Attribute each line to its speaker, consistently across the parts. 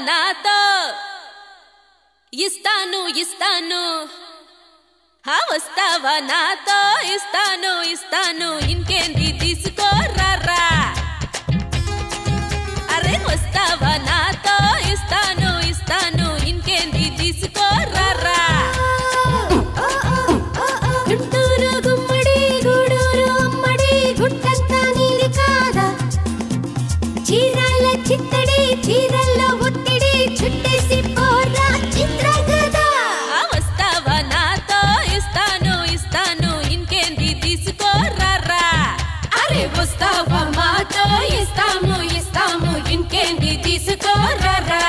Speaker 1: నాతో ఇస్తాను ఇస్తాను హా వస్తావా నాతో ఇస్తాను ఇస్తాను ఇంకేంది తీసుకో రారా అరే వస్తావా నాతో ఇస్తాను ఇస్తాను ఇంకేంది తీసుకో రారా
Speaker 2: గుంటూరు గుమ్మడి గూడూరు అమ్మడి గుట్టంతా నీది కాదా చీరాల చిత్తడి చీరల్లో ఒత్తిడి చుట్టేసి పోరా చిత్రగదా
Speaker 1: ఆ వస్తావా నాతో ఇస్తాను ఇస్తాను ఇంకేంది తీసుకో రారా అరే వస్తావా మాతో ఇస్తాము ఇస్తాము ఇంకేంది తీసుకో రారా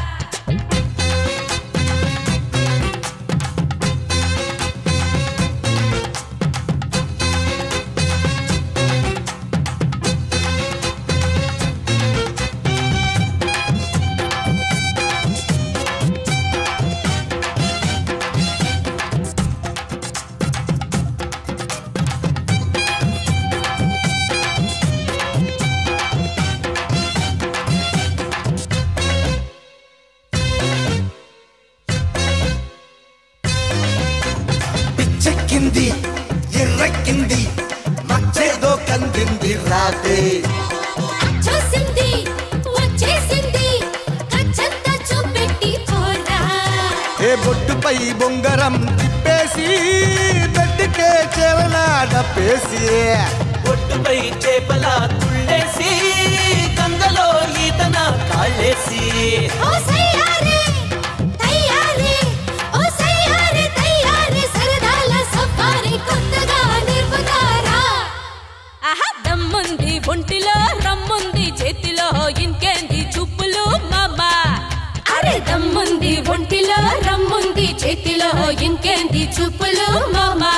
Speaker 3: పిచ్చెక్కింది ఎర్రెక్కింది మచ్చేదో కందింది రాతే
Speaker 2: చూసింది వచ్చేసింది కచ్చంతా చూపెట్టి పోరా
Speaker 3: ఏ బొట్టుపై బొంగరం తిప్పేసి బెడ్డుకే చెరన డప్పేసి
Speaker 4: ఒడ్డుపై చేపల తుళ్ళేసి గంగలో ఈతన కాళ్ళేసి
Speaker 2: ఓ సయ్యారే తయ్యారే ఓ సయ్యారే తయ్యారే సరదాల సఫారీ కొత్తగా నిర్వగారా
Speaker 1: ఆహా దమ్ముంది ఒంటిలో రమ్ముంది చేతిలో ఇంకేంది చూపులు మామా అరే దమ్ముంది ఒంటిలో రమ్ముంది చేతిలో ఇంకేంది చూపులు మామా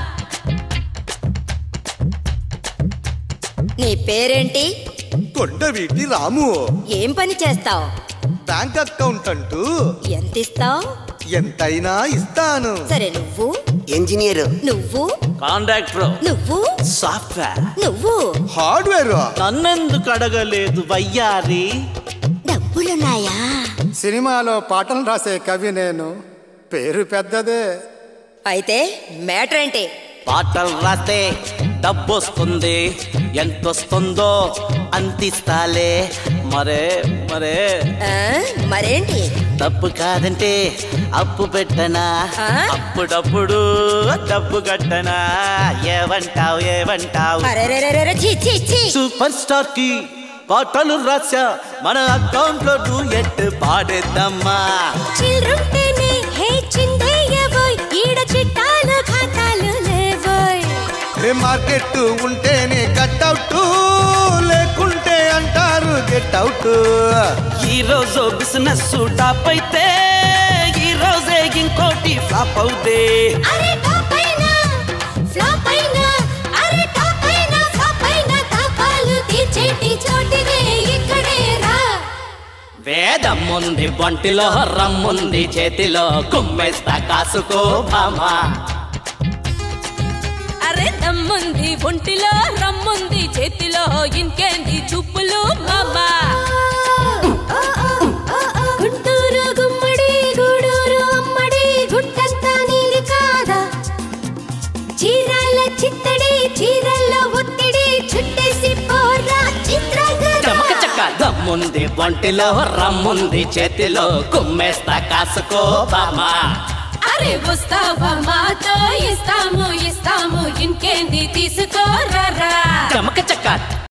Speaker 5: నీ పేరేంటి
Speaker 3: కొండవీటి రాము
Speaker 5: ఏం పని చేస్తావు
Speaker 3: బ్యాంక్ అకౌంట్ అంటూ
Speaker 5: ఎంత ఇస్తావు
Speaker 3: ఎంతైనా ఇస్తాను
Speaker 5: సరే నువ్వు
Speaker 6: ఇంజనీర్
Speaker 5: నువ్వు
Speaker 4: కాంట్రాక్టర్
Speaker 5: నువ్వు
Speaker 4: సాఫ్ట్వేర్
Speaker 5: నువ్వు
Speaker 3: హార్డ్వేర్
Speaker 4: నన్నెందుకు అడగలేదు వయ్యారి
Speaker 5: డబ్బులున్నాయా
Speaker 7: సినిమాలో పాటలు రాసే కవి నేను పేరు పెద్దదే
Speaker 5: అయితే మ్యాటర్ ఏంటి
Speaker 4: పాటలు రాస్తే డబ్బొస్తుంది ఎంతొస్తుందో అంతిస్తాలే మరే మరే
Speaker 5: ఆ, మరేంటి
Speaker 4: డబ్బు కాదంటే అప్పు పెట్టనా
Speaker 5: ఆ?
Speaker 4: అప్పుడప్పుడు డబ్బు కట్టనా ఏమంటావు ఏమంటావు
Speaker 5: అరెరెరెరెరె, ఛీ, ఛీ, ఛీ.
Speaker 4: సూపర్ స్టార్ కి పాటలు రాసా మన అకౌంట్ లో డూయట్ పాడేద్దామా
Speaker 2: చిల్రుంటేనే హే చిందేయబోయ్ ఈడ చిట్టాలు ఖాతాలు లేవోయ్
Speaker 3: ఏ మార్కెట్ ఉంటేనే కట్అవుట్ లేకుంటే అంటారు గెట్ అవుట్
Speaker 4: ఈ రోజు బిజినెస్ టాప్ అయితే ఈ రోజే ఇంకోటి ఫ్లాప్ అవుతే
Speaker 2: అరే టాప్ అయినా ఫ్లాప్ అయినా అరే టాప్ అయినా ఫ్లాప్ అయినా తాపాలు తీర్చేటి చోటిదే ఇక్కడే రా
Speaker 4: వేదమ్ముంది ఒంటిలో రమ్ముంది చేతిలో కుమ్మేస్తా కాసుకో భామా
Speaker 1: అరే దమ్ముంది ఒంటిలో రమ్ముంది చేతిలో ఇంకేంది చూపులు మామా
Speaker 2: గుంటూరు గుమ్మడి గూడూరు అమ్మడి గుట్టంతా నీది కాదా చీరాల చిత్తడి చీరల్లో ఒత్తిడి చుట్టేసి పోరా చిత్రగదా
Speaker 4: చమక చక్క దమ్ముంది ఒంటిలో రమ్ముంది చేతిలో కుమ్మేస్తా కాసుకో భామా
Speaker 1: అరే వస్తావా మాతో ఇస్తాము ఇస్తాము ఇంకేంది తీసుకో రారా
Speaker 4: చమక చక్క